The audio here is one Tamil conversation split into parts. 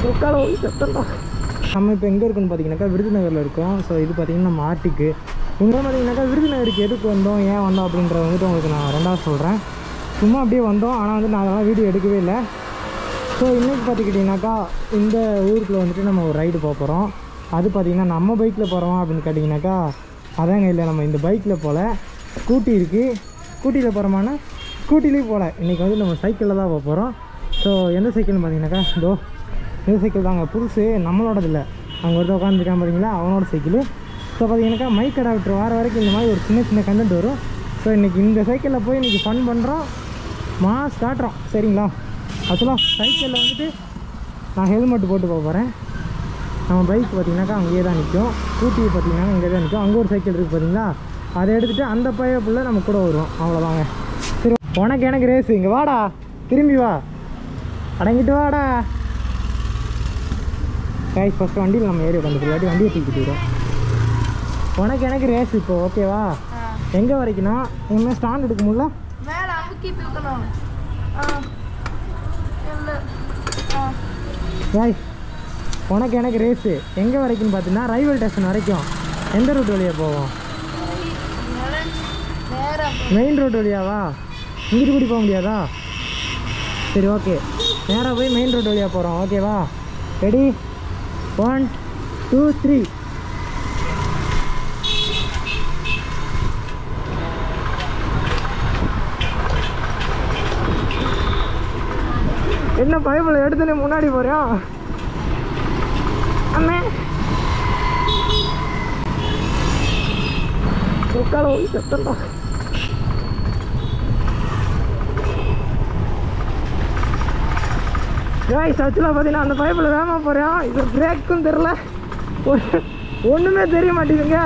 நம்ம இப்போ எங்கே இருக்குன்னு பார்த்தீங்கன்னாக்கா விருதுநகரில் இருக்கோம் ஸோ இது பார்த்தீங்கன்னா நம்ம ஆர்டிக்கு இங்கே பார்த்தீங்கன்னாக்கா விருதுநகருக்கு எதுக்கு வந்தோம் ஏன் வந்தோம் அப்படின்றத வந்துட்டு உங்களுக்கு நான் ரெண்டாவது சொல்கிறேன் சும்மா அப்படியே வந்தோம் ஆனால் வந்து நான் அதெல்லாம் வீடியோ எடுக்கவே இல்லை ஸோ இன்றைக்கி பார்த்துக்கிட்டிங்கனாக்கா இந்த ஊருக்குள்ள வந்துட்டு நம்ம ஒரு ரைடு போக போகிறோம் அது பார்த்திங்கன்னா நம்ம பைக்கில் போகிறோம் அப்படின்னு கேட்டிங்கனாக்கா அதாங்க இல்லை நம்ம இந்த பைக்கில் போகல ஸ்கூட்டி இருக்குது ஸ்கூட்டியில் போகிறோமானா ஸ்கூட்டிலையும் போகல இன்றைக்கி வந்து நம்ம சைக்கிளில் தான் போக போகிறோம் ஸோ எந்த சைக்கிள்னு பார்த்தீங்கன்னாக்கா இதோ இந்த சைக்கிள் தாங்க புதுசு நம்மளோடது இல்லை அங்கே ஒருத்தர் உட்காந்துருக்கான் பார்த்தீங்களா அவனோட சைக்கிள் ஸோ பார்த்தீங்கன்னாக்கா மைக் அடாப்டர் வார வரைக்கும் இந்த மாதிரி ஒரு சின்ன சின்ன கண்டென்ட் வரும் ஸோ இன்றைக்கி இந்த சைக்கிளில் போய் இன்றைக்கி ஃபன் பண்ணுறோம் மாஸ் காட்டுறோம் சரிங்களா ஆக்சுவலாக சைக்கிளில் வந்துட்டு நான் ஹெல்மெட் போட்டு போக போகிறேன் நம்ம பைக் பார்த்தீங்கன்னாக்கா அங்கேயே தான் நிற்கும் ஸ்கூட்டி பார்த்தீங்கன்னா இங்கே தான் நிற்கும் அங்கே ஒரு சைக்கிள் இருக்குது பார்த்தீங்களா அதை எடுத்துகிட்டு அந்த பையப்புள்ள நம்ம கூட வருவோம் அவ்வளோதாங்க சரி உனக்கு எனக்கு ரேஸ் இங்கே வாடா திரும்பி வா அடங்கிட்டு வாடா கைஸ் ஃபஸ்ட்டு வண்டியில் நம்ம ஏறி உட்காந்து இல்லாட்டி வண்டியை தூக்கிட்டு வரும் உனக்கு எனக்கு ரேஸ் இப்போ ஓகேவா எங்கே வரைக்கும்னா இனிமேல் ஸ்டாண்ட் எடுக்க முடியல மேல அமுக்கி தூக்கணும் ஆ இல்ல ஆ கைஸ் உனக்கு எனக்கு ரேஸு எங்கே வரைக்கும்னு பார்த்தீங்கன்னா ரயில்வே ஸ்டேஷன் வரைக்கும் எந்த ரூட் வழியாக போவோம் நேரா மெயின் ரோடு வழியாவா இங்கிட்டு கூடி போக முடியாதா சரி ஓகே நேராக போய் மெயின் ரோடு வழியாக போகிறோம் ஓகேவா ரெடி ஒன் டூ த்ரீ என்ன பைபிள் எடுத்துன்னு முன்னாடி போறியா அண்ணே உட்கார போய் செத்தண்டா காய்ஸ் ஆக்சுவலாக பார்த்தீங்கன்னா அந்த பைப்பில் வேகமாக போகிறேன் இது பிரேக்கும் தெரில ஒன்றுமே தெரிய மாட்டேங்குதுங்க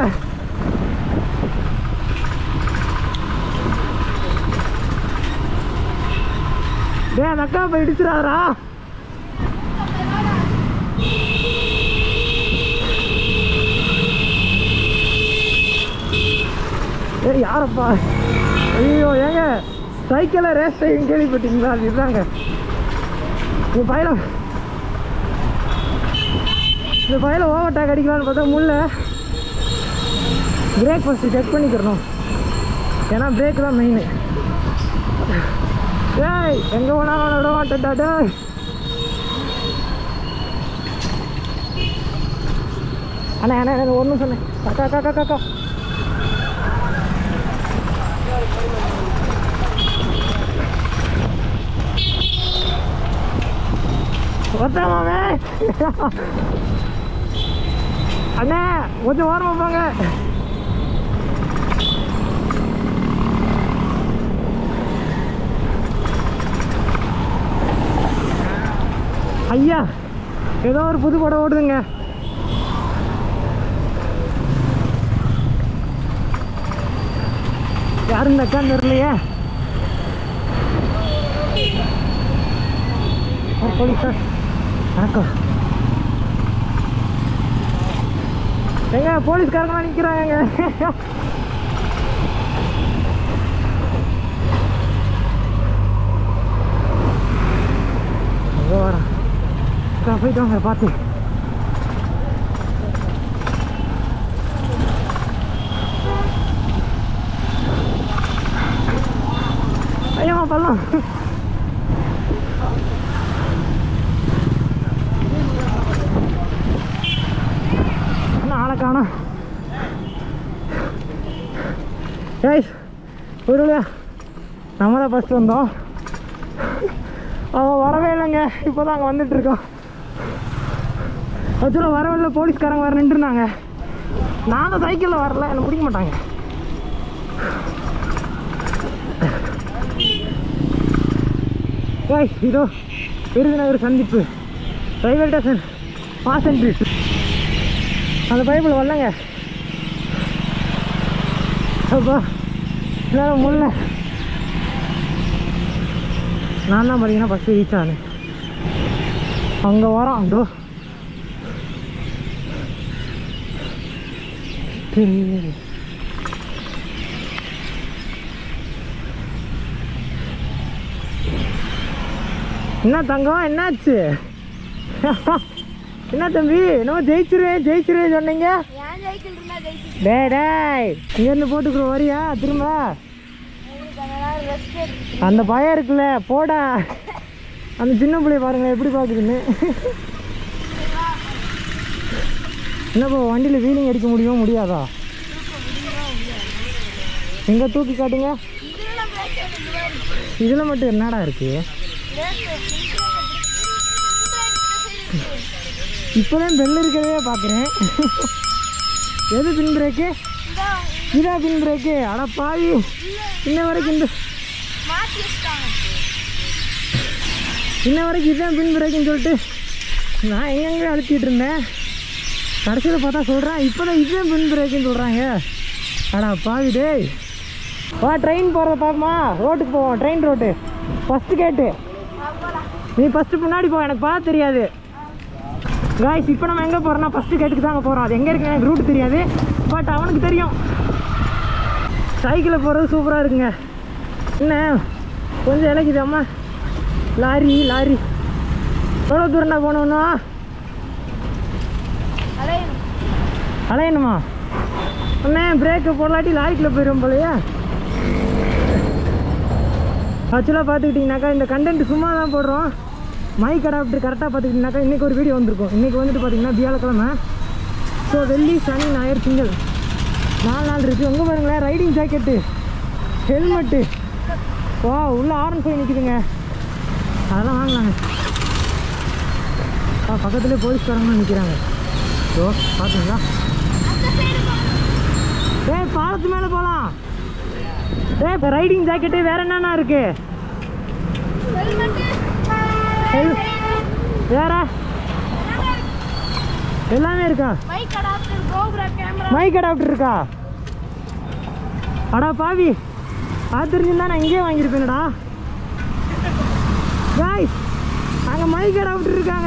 டே அந்த அக்கா போய் இடிச்சிடாதரா ஏ யாரப்பா ஐயோ ஏங்க சைக்கிளில் ரேஸ் டைம் கேள்விப்பட்டீங்களா அது இதுதாங்க இந்த பையில இந்த பையில ஓவர் டேக் அடிக்கலாம்னு பார்த்தா முள்ள பிரேக் ஃபஸ்ட்டு செக் பண்ணிக்கிறணும் ஏன்னா பிரேக் தான் மெயின் ஏய் எங்கே போனாலும் விட மாட்டேன்டா டேய் அண்ணா அண்ணா அண்ணா ஒன்றும் சொன்னேன் அக்கா அக்கா அக்கா அக்கா ஒத்தாமாமே அண்ணே கொஞ்சம் ஓரமா போங்க ஐயா ஏதோ ஒரு புது படம் ஓடுதுங்க யாரும் இந்த அக்கான்னு தெரியலையே ஆ, போலீஸ் சார் வணக்கம் எங்க போலீஸ்காரங்களாம் நிற்கிறாங்க அங்கே வரேன் அக்கா, போயிட்டு வாங்க பார்த்து ஐயா பல்லாம் என்ன ஆளை காணோம் ஏய் போயிடுலையா நம்ம தான் ஃபஸ்ட்டு வந்தோம் அவன் வரவே இல்லைங்க இப்போ தான் அங்கே வந்துட்டுருக்கோம் ஆக்சுவலாக வரவே இல்லை போலீஸ்காரங்க வர நின்றுருந்தாங்க நான் தான் சைக்கிளில் வரல என்னை பிடிக்க மாட்டாங்க ஏய் இதோ விருதுநகர் சந்திப்பு ரயில்வே ஸ்டேஷன் பாஸ் என்ட்ரி அந்த பைப்பில் வரலங்க அப்பா என்னால் முடியல நான் தான் பார்த்தீங்கன்னா ஃபஸ்ட்டு ரீச் ஆனேன் அங்கே வரோம் அதோ சரி. என்ன தங்கம் என்னாச்சு என்ன தம்பி என்னமோ ஜெயிச்சிருவேன் ஜெயிச்சிருவேன் சொன்னீங்க ஏன் ஜெயிக்கல் இருந்தா ஜெயிச்சு டேய் டேய் இங்கேருந்து போட்டுக்குறோம் வரியா திரும்ப உங்களுக்கு கொஞ்ச நேரம் ரெஸ்ட் எடுத்து அந்த பயம் இருக்குல்ல போடா அந்த சின்ன பிள்ளைய பாருங்களேன் எப்படி பார்க்குதுன்னு என்னப்பா வண்டியில் வீலிங் அடிக்க முடியுமா முடியாதா எங்கே தூக்கி காட்டுங்க இதெல்லாம் பிரேக் எடுத்து பாரு இதில் மட்டும் என்னடா இருக்குது இப்போதான் பெல் இருக்கவே பார்க்குறேன் எது பின் பிரேக்கு இதா பின் பிரேக்கு அட பாவி இன்ன வரைக்கும் இந்த மாற்றி வச்சுட்டாங்க இன்ன வரைக்கும் இதுதான் பின் பிரேக்குன்னு சொல்லிட்டு நான் எங்கெங்கே அழுத்திட்டு இருந்தேன் கடைசியில் பார்த்தா சொல்கிறேன் இப்போ தான் இதுதான் பின் பிரேக்குன்னு சொல்கிறாங்க அடா பாவி டேய் வா ட்ரெயின் போகிறத பார்ப்போமா ரோட்டுக்கு போவோம் ட்ரெயின் ரோட்டு ஃபஸ்ட்டு கேட்டு நீ ஃபஸ்ட்டு முன்னாடி போ எனக்கு பார்த்து தெரியாது காய்ஸ் இப்போ நம்ம எங்கே போகிறோம்னா ஃபஸ்ட்டு கேட்டுக்கு தாங்க போகிறோம் அது எங்கே இருக்குன்னு எனக்கு ரூட் தெரியாது பட் அவனுக்கு தெரியும் சைக்கிளில் போகிறது சூப்பராக இருக்குங்க என்ன கொஞ்சம் இலக்குது அம்மா லாரி லாரி எவ்வளோ தூரம்டா போகணுன்னா அலையணும் அலையணுமா அண்ணே பிரேக்கு போடலாட்டி லாரிக்குள்ளே போயிடும் போலையா ஆக்சுவலாக பார்த்துக்கிட்டிங்கனாக்கா இந்த கண்டென்ட் சும்மா தான் போடுறோம் மைக் அடாப்டர் கரெக்டாக பார்த்துக்கிட்டிங்கனாக்கா இன்றைக்கி ஒரு வீடியோ வந்திருக்கும் இன்றைக்கி வந்துட்டு பார்த்தீங்கன்னா வியாழக்கிழமை ஸோ வெள்ளி சனி ஞாயிறு திங்கள் நாலு நாள் இருக்குது உங்க பாருங்களேன் ரைடிங் ஜாக்கெட்டு ஹெல்மெட்டு வா உள்ள ஆரன் போய் நிற்குதுங்க அதெல்லாம் வாங்கலாங்க ஆ பக்கத்துலேயே போலீஸ்காரங்களும் நிற்கிறாங்க ஓ பார்த்தீங்களா ஏய் பாலத்து மேலே போகலாம் ஏய் இப்போ ரைடிங் ஜாக்கெட்டு வேற என்னென்ன இருக்கு ஹெல்மெட்டு ஹெல் வேற எல்லாமே இருக்கா mic adapter GoPro camera mic adapter இருக்கா அடா பாவி அது தெரிஞ்சிருந்தா நான் இங்கேயே வாங்கியிருப்பேனடா காய்ஸ் அங்கே மைக் அடாப்டர் இருக்காங்க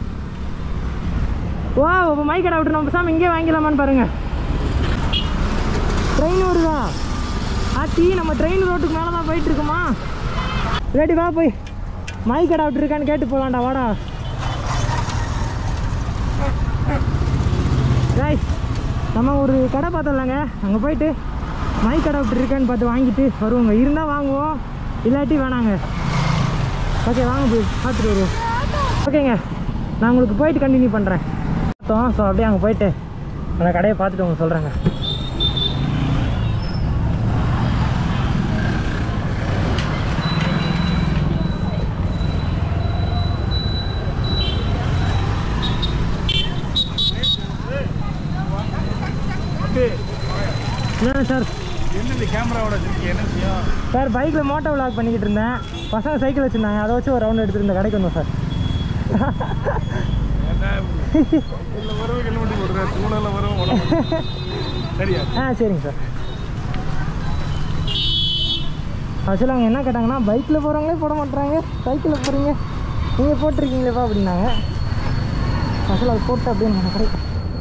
வா இப்போ மைக் அடாப்டர் நம்ம பேசாமல் இங்கேயே வாங்கிக்கலாமான்னு பாருங்க ட்ரெயின் வருதா ஆத்தி நம்ம ட்ரெயின் ரோட்டுக்கு மேலே தான் போயிட்டு இருக்கோமா இல்லாட்டி வா போய் மைக் அடாப்டர் இருக்கான்னு கேட்டு போகலாம்டா வாடா காய்ஸ் நம்ம ஒரு கடை பார்த்தோம்லங்க அங்கே போயிட்டு மைக் அடாப்டர் இருக்கான்னு பார்த்து வாங்கிட்டு வருவோங்க இருந்தால் வாங்குவோம் இல்லாட்டி வேணாங்க ஓகே வாங்க போய் பார்த்துட்டு வருவோம் ஓகேங்க நான் உங்களுக்கு போயிட்டு கண்டினியூ பண்ணுறேன் பார்த்தோம் ஸோ அப்படியே அங்கே போயிட்டு அந்த கடையை பார்த்துட்டு உங்களுக்கு சொல்கிறேங்க என்ன சார் என்னது கேமராவோட வச்சிருக்கீங்க என்ன விஷயம் சார் பைக்கில் மோட்டோ விளாக் பண்ணிக்கிட்டு இருந்தேன் பசங்க சைக்கிள் வச்சுருந்தாங்க அதை வச்சு ஒரு ரவுண்ட் எடுத்துட்டு இந்த கடைக்கு வந்தோம் சார் என்ன இதில் வரும் ஹெல்மெட் போடுறேன் தூணில் வரும் உடம்பு சரியா ஆ சரிங்க சார் ஆக்சுவலாக அவங்க என்ன கேட்டாங்கன்னா பைக்கில் போகிறவங்களே போட மாட்றாங்க சைக்கிளில் போகிறீங்க நீங்கள் போட்டிருக்கீங்களேப்பா அப்படின்னாங்க ஆக்சுவலாக அது போட்டு அப்படின்னு நான் கடை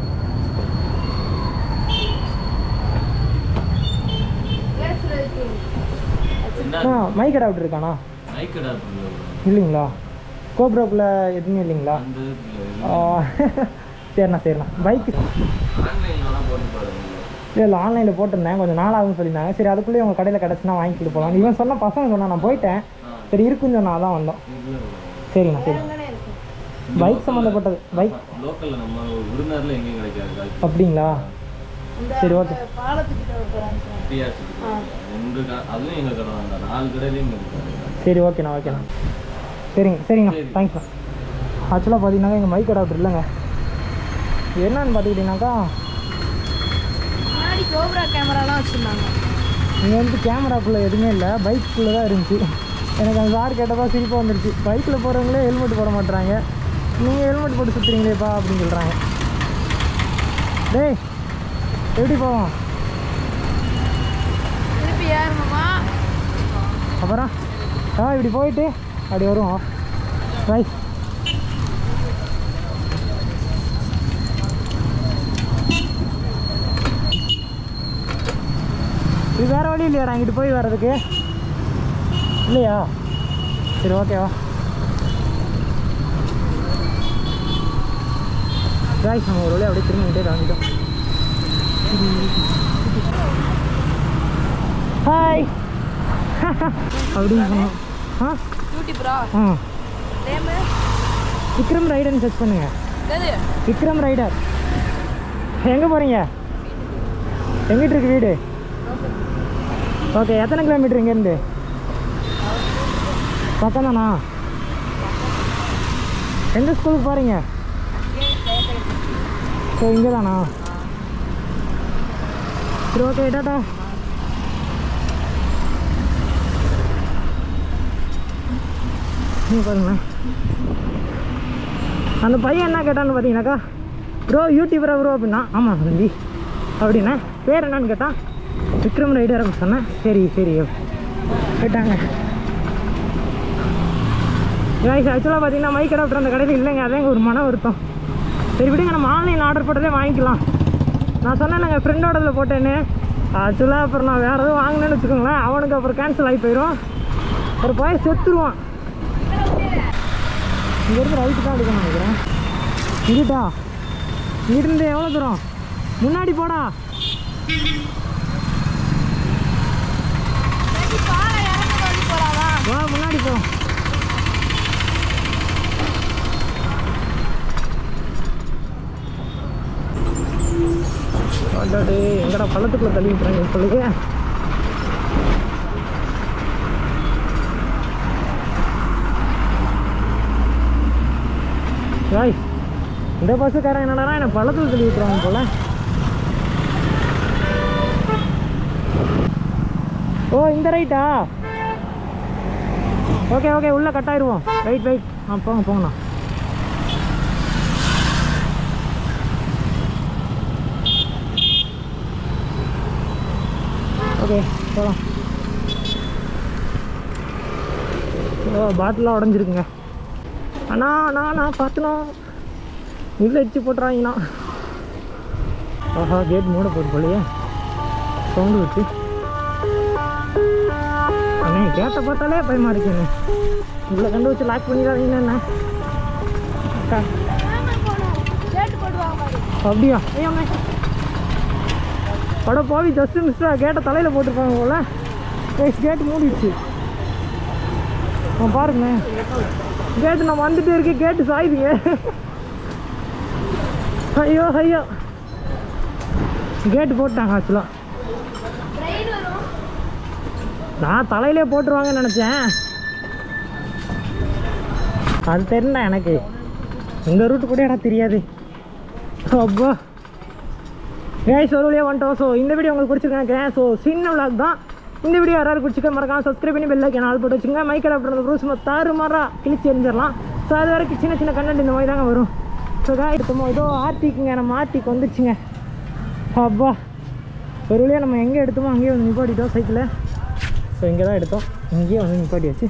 பேசுறதுக்கு ஆ மைக் அடாப்டர் இருக்காண்ணா மைக் அடாப்டர் இல்லைங்களா கோப்ரோக்குள்ளே எதுவுமே இல்லைங்களா வந்து ஆ, சரிண்ணா சரிண்ணா பைக்கு ஆன்லைன்லலாம் போட்டு பாருங்க இல்லை இல்லை ஆன்லைனில் போட்டிருந்தேன் கொஞ்சம் நாளாகும்னு சொல்லியிருந்தாங்க சரி அதுக்குள்ளேயே உங்கள் கடையில் கிடச்சுன்னா வாங்கிக்கிட்டு போகலாம் இவன் சொன்ன பசங்க சொன்னா நான் போயிட்டேன் சரி இருக்குன்னு சொன்னா அதான் வந்தோம் சரிண்ணா சரி அங்கனே இருக்கு பைக் சம்மந்தப்பட்டது பைக் லோக்கலில் நம்ம விருந்தாரில் எங்கேயும் கிடைக்காது காய்ச்சி அப்படிங்களா இந்த சரி ஓகே பாலத்துக்கிட்ட இருக்கிறாங்க சார் டிஆர்சி ரெண்டு க- அதுவும் எங்கள் கடை தான் நாலு கடையிலையும் இருக்காது சரி ஓகேண்ணா ஓகேண்ணா சரிங்க சரிங்கண்ணா தேங்க்ஸ்ண்ணா ஆக்சுவலாக பார்த்தீங்கன்னா எங்கள் மைக் அடாப்டர் இல்லைங்க என்னன்னு பார்த்துக்கிட்டிங்கனாக்கா முன்னாடி கோப்ரா கேமராலாம் வச்சுருந்தாங்க இங்கே வந்து கேமராக்குள்ளே எதுவுமே இல்லை பைக்குள்ளே தான் இருந்துச்சு எனக்கு அந்த சார் கேட்டப்பா சிரிப்பாக வந்துருச்சு பைக்கில் போகிறவங்களே ஹெல்மெட் போட மாட்றாங்க நீங்கள் ஹெல்மெட் போட்டு சுற்றுறீங்களேப்பா அப்படின்னு சொல்கிறாங்க டேய் எப்படி போவோம் திருப்பி ஏறணுமா அப்புறம் ஆ இப்படி போயிட்டு அப்படி வருவோம் ரைட் இது வேறு வழி இல்லையாடா இங்கிட்டு போய் வர்றதுக்கு இல்லையா சரி ஓகேவா காய்ஸ் நம்ம ஒரு வழியாக அப்படியே திரும்ப இங்கிட்டே வாங்கிட்டோம் ஹாய் அப்படின்னு சொன்னோம் ஆ யூடியூப்ரா ஆ நேமு விக்ரம் ரைடர்னு சர்ச் பண்ணுங்க எது விக்ரம் ரைடர் எங்கே போகிறீங்க எங்கிட்டு இருக்கு வீடு ஓகே எத்தனை கிலோமீட்டர் இங்கேருந்து பக்கம் தானா எந்த ஸ்கூலுக்கு போகிறீங்க ஸோ இங்கே தானா சரி ஓகே டாட்டா நீங்கள் பாருங்களேன் அந்த பையன் என்ன கேட்டான்னு பார்த்தீங்கன்னாக்கா ப்ரோ யூடியூபரா ப்ரோ அப்படின்னா ஆமாம் தம்பி அப்படின்னா பேர் என்னன்னு கேட்டான் விக்ரம் ரைடர் அப்படின்னு சொன்னேன் சரி சரி கேட்டாங்க guys ஆக்சுவலாக பார்த்தீங்கன்னா மைக் அடாப்டர் அந்த கடையில் இல்லைங்க அதான் ஒரு மன வருத்தம் சரி விடுங்க நம்ம ஆன்லைன் ஆர்டர் போட்டதே வாங்கிக்கலாம் நான் சொன்னேன் நாங்கள் ஃப்ரெண்டோடதில் போட்டேன்னு ஆக்சுவலாக அப்புறம் நான் வேறு எதுவும் வாங்கினேன்னு வச்சுக்கோங்களேன் அவனுக்கு அப்புறம் கேன்சல் ஆகி போயிடும் ஒரு பையன் செத்துருவான் இங்கேருந்து ரைட்டு தான் எடுக்கணும் நினைக்கிறேன் இங்கிட்டா இங்கிட்டிருந்து எவ்வளோ தூரம் முன்னாடி போடா பாறை இறங்க வழி போறாவா வா முன்னாடி போ அடாடே எங்கடா பள்ளத்துக்குள்ள தள்ளி விட்டுறாங்க சொல்லுங்க ராய் இந்த பஸ்ஸுக்காரன் என்னடா என்ன பள்ளத்துல தள்ளி விட்டுறாங்க போல ஓ இந்த ரைட்டா ஓகே ஓகே உள்ளே கட் ஆயிடுவோம் ரைட் ரைட் ஆ போங்க போங்கண்ணா ஓகே போகலாம் ஓ பாட்டிலாம் உடஞ்சிருக்குங்க அண்ணா அண்ணா அண்ணா பார்த்துனோம் உள்ள அடிச்சு போட்டுறாங்கண்ணா ஆஹா கேட் மூட போட்டு போலையே சவுண்டு வச்சு அண்ணே கேட்டை பார்த்தாலே பயமா இருக்குண்ணே உங்களை கண்டு வச்சு லாக் பண்ணிடாதீங்கண்ணே என்ன அக்கா போகணும் கேட்டு போடுவாங்க பாரு அப்படியா ஐயோ அண்ணே பட போவி ஜஸ்ட் மிஸ்டா கேட்டை தலையில் போட்டிருப்பாங்க போல கேட்டு மூடிடுச்சு ஆ பாருங்க கேட்டு நான் வந்துட்டே இருக்கேன் கேட்டு சாயுதுங்க ஐயோ ஐயோ கேட்டு போட்டாங்க ஆக்சுவலாக ட்ரெயின் வரும் நான் தலையிலே போட்டுருவாங்கன்னு நினச்சேன் அது தெரியும்டா எனக்கு இந்த ரூட்டு கூட எனக்கு தெரியாது அப்பா கேஸ் ஒரு வழியாக வந்துட்டோம் ஸோ இந்த வீடியோ உங்களுக்கு பிடிச்சிருக்கேன் ஸோ சின்ன விளாக் தான் இந்த வீடியோ யாராவது பிடிச்சிக்க மறக்காம சப்ஸ்கிரைப் பண்ணி பெல் ஐக்கன் ஆள் போட்டு வச்சுங்க மைக்கில் அப்படி ப்ரூ சும்மா தாறுமாறா கிழிச்சு எரிஞ்சிடலாம் ஸோ அது வரைக்கும் சின்ன சின்ன கண்டென்ட் இந்த மாதிரி தாங்க வரும் ஸோ கா எடுத்தோமோ ஏதோ ஆர்டிக்குங்க நம்ம ஆர்டிக்கு வந்துச்சுங்க அப்பா ஒரு வழியாக நம்ம எங்கே எடுத்தோமோ அங்கேயே வந்து நிப்பாட்டிட்டோம் சைக்கிளை ஸோ இங்கே தான் எடுத்தோம் இங்கேயே வந்து நிப்பாட்டியாச்சு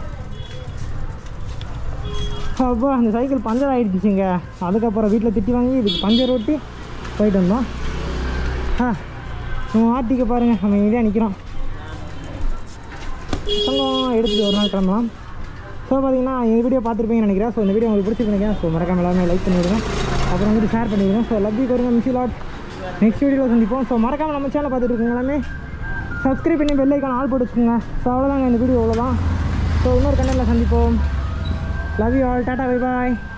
அப்பா அந்த சைக்கிள் பஞ்சர் ஆகிடுச்சிங்க அதுக்கப்புறம் வீட்டில் திட்டி வாங்கி இதுக்கு பஞ்சர் ஓட்டி போயிட்டு வந்தோம் ஆ நம்ம ஆர்டிக்கு பாருங்கள் நம்ம இங்கே நிற்கிறோம் தங்கம் எடுத்துகிட்டு ஒரு நாள் கிளம்பலாம் ஸோ பார்த்தீங்கன்னா இந்த வீடியோ பார்த்துருப்பீங்கன்னு நினைக்கிறேன் ஸோ இந்த வீடியோ உங்களுக்கு பிடிச்சிருக்கு நினைக்கிறேன் ஸோ மறக்காம எல்லாமே லைக் பண்ணிவிடுங்க அப்புறம் வந்துட்டு ஷேர் பண்ணிவிடுங்க ஸோ லவ் யூ வருங்க மிஸ் லாட் நெக்ஸ்ட் வீடியோவில் சந்திப்போம் ஸோ மறக்காம நம்ம சேனல் பார்த்துட்டு இருக்கீங்க எல்லாமே சப்ஸ்கிரைப் பண்ணி பெல் ஐக்கான் ஆல் போட்டு வச்சுக்கோங்க ஸோ அவ்வளோதாங்க இந்த வீடியோ அவ்வளோதான் ஸோ இன்னொரு கண்டனில் சந்திப்போம் love you all tata bye bye